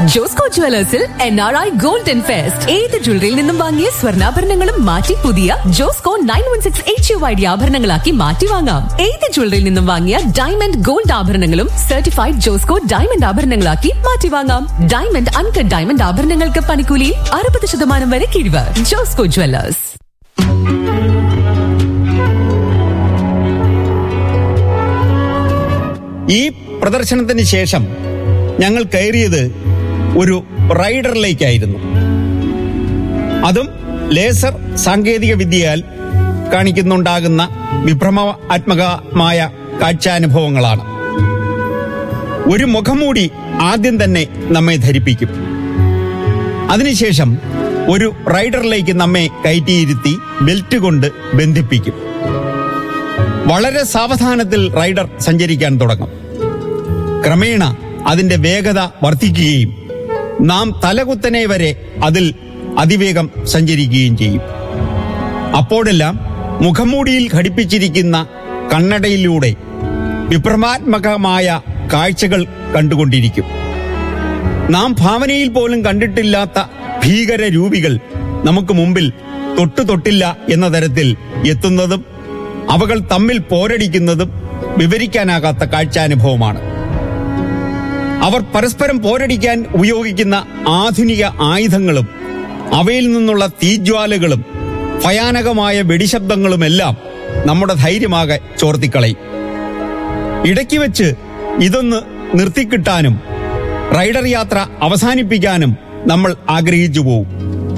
ജോസ്കോ ജുവലേഴ്സിൽ N R I golden fest ഏത് ജ്വല്ലറിയിൽ നിന്നും വാങ്ങിയ സ്വർണ്ണാഭരണങ്ങളും മാറ്റി പുതിയ Josco nine one six H U I D ആഭരണങ്ങളാക്കി മാറ്റി വാങ്ങാം ഏത് ജ്വല്ലറിയിൽ നിന്നും വാങ്ങിയ ഡയമണ്ട് ഗോൾഡ് ആഭരണങ്ങളും സർട്ടിഫൈഡ് ജോസ്കോ ഡയമണ്ട് ആഭരണങ്ങളാക്കി മാറ്റി വാങ്ങാം ഡയമണ്ട് അൺകട്ട് ഡയമണ്ട് ആഭരണങ്ങൾക്ക് പണിക്കൂലിയിൽ അറുപത് ശതമാനം വരെ കിഴിവ് ജോസ്കോ ജുവലേഴ്സ് ഈ പ്രദർശനത്തിന് ശേഷം ഞങ്ങൾ കയറിയത് ഒരു റൈഡറിലേക്കായിരുന്നു അതും ലേസർ സാങ്കേതിക വിദ്യയാൽ കാണിക്കുന്നുണ്ടാകുന്ന വിഭ്രമാത്മകമായ കാഴ്ചാനുഭവങ്ങളാണ് ഒരു മുഖംമൂടി ആദ്യം തന്നെ നമ്മെ ധരിപ്പിക്കും അതിനുശേഷം ഒരു റൈഡറിലേക്ക് നമ്മെ കയറ്റിയിരുത്തി ബെൽറ്റ് കൊണ്ട് ബന്ധിപ്പിക്കും വളരെ സാവധാനത്തിൽ റൈഡർ സഞ്ചരിക്കാൻ തുടങ്ങും ക്രമേണ അതിന്റെ വേഗത വർദ്ധിക്കുകയും നാം തലകുത്തനെ വരെ അതിൽ അതിവേഗം സഞ്ചരിക്കുകയും ചെയ്യും അപ്പോഴെല്ലാം മുഖംമൂടിയിൽ ഘടിപ്പിച്ചിരിക്കുന്ന കണ്ണടയിലൂടെ വിഭ്രമാത്മകമായ കാഴ്ചകൾ കണ്ടുകൊണ്ടിരിക്കും നാം ഭാവനയിൽ പോലും കണ്ടിട്ടില്ലാത്ത ഭീകര രൂപികൾ നമുക്ക് മുമ്പിൽ തൊട്ടു തൊട്ടില്ല എന്ന തരത്തിൽ എത്തുന്നതും അവകൾ തമ്മിൽ പോരടിക്കുന്നതും വിവരിക്കാനാകാത്ത കാഴ്ചാനുഭവമാണ് അവർ പരസ്പരം പോരടിക്കാൻ ഉപയോഗിക്കുന്ന ആധുനിക ആയുധങ്ങളും അവയിൽ നിന്നുള്ള തീജ്വാലകളും ഭയാനകമായ വെടിശബ്ദങ്ങളുമെല്ലാം നമ്മുടെ ധൈര്യമാകെ ചോർത്തിക്കളയും ഇടയ്ക്ക് വെച്ച് ഇതൊന്ന് നിർത്തിക്കിട്ടാനും റൈഡർ യാത്ര അവസാനിപ്പിക്കാനും നമ്മൾ ആഗ്രഹിച്ചു പോവും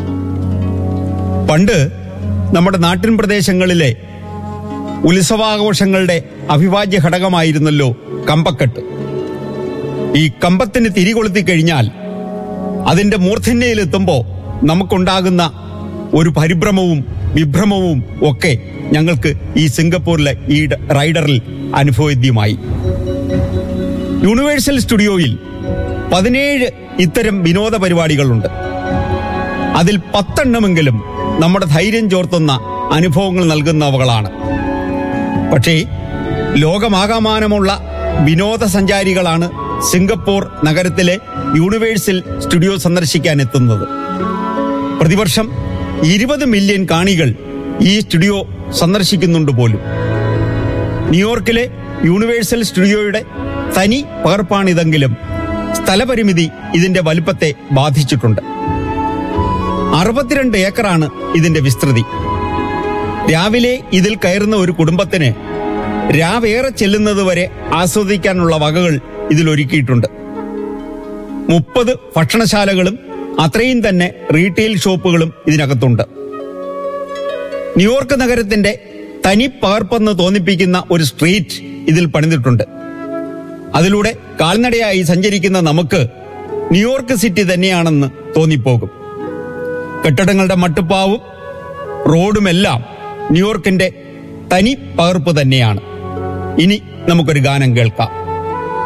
പണ്ട് നമ്മുടെ നാട്ടിൻ പ്രദേശങ്ങളിലെ ഉത്സവാഘോഷങ്ങളുടെ അവിഭാജ്യ ഘടകമായിരുന്നല്ലോ കമ്പക്കെട്ട് ഈ കമ്പത്തിന് തിരികൊളുത്തി കഴിഞ്ഞാൽ അതിന്റെ മൂർധന്യയിലെത്തുമ്പോ നമുക്കുണ്ടാകുന്ന ഒരു പരിഭ്രമവും വിഭ്രമവും ഒക്കെ ഞങ്ങൾക്ക് ഈ സിംഗപ്പൂരിലെ ഈ ഡ- റൈഡറിൽ അനുഭവവേദ്യമായി യൂണിവേഴ്സൽ സ്റ്റുഡിയോയിൽ പതിനേഴ് ഇത്തരം വിനോദ പരിപാടികളുണ്ട് അതിൽ പത്തെണ്ണമെങ്കിലും നമ്മുടെ ധൈര്യം ചോർത്തുന്ന അനുഭവങ്ങൾ നൽകുന്നവകളാണ് പക്ഷേ ലോകമാകമാനമുള്ള വിനോദസഞ്ചാരികളാണ് സിംഗപ്പൂർ നഗരത്തിലെ യൂണിവേഴ്സൽ സ്റ്റുഡിയോ സന്ദർശിക്കാൻ എത്തുന്നത് പ്രതിവർഷം ഇരുപത് മില്യൺ കാണികൾ ഈ സ്റ്റുഡിയോ സന്ദർശിക്കുന്നുണ്ട് പോലും ന്യൂയോർക്കിലെ യൂണിവേഴ്സൽ സ്റ്റുഡിയോയുടെ തനി പകർപ്പാണിതെങ്കിലും സ്ഥലപരിമിതി ഇതിന്റെ വലുപ്പത്തെ ബാധിച്ചിട്ടുണ്ട് അറുപത്തിരണ്ട് ഏക്കറാണ് ഇതിന്റെ വിസ്തൃതി രാവിലെ ഇതിൽ കയറുന്ന ഒരു കുടുംബത്തിന് രാവേറെ ചെല്ലുന്നതുവരെ ആസ്വദിക്കാനുള്ള വകകൾ ഇതിൽ ഒരുക്കിയിട്ടുണ്ട് മുപ്പത് ഭക്ഷണശാലകളും അത്രയും തന്നെ റീറ്റെയിൽ ഷോപ്പുകളും ഇതിനകത്തുണ്ട് ന്യൂയോർക്ക് നഗരത്തിന്റെ തനി പകർപ്പെന്ന് തോന്നിപ്പിക്കുന്ന ഒരു സ്ട്രീറ്റ് ഇതിൽ പണിതിട്ടുണ്ട് അതിലൂടെ കാൽനടയായി സഞ്ചരിക്കുന്ന നമുക്ക് ന്യൂയോർക്ക് സിറ്റി തന്നെയാണെന്ന് തോന്നിപ്പോകും കെട്ടിടങ്ങളുടെ മട്ടുപ്പാവും റോഡുമെല്ലാം ന്യൂയോർക്കിന്റെ തനി പകർപ്പ് തന്നെയാണ് ഇനി നമുക്കൊരു ഗാനം കേൾക്കാം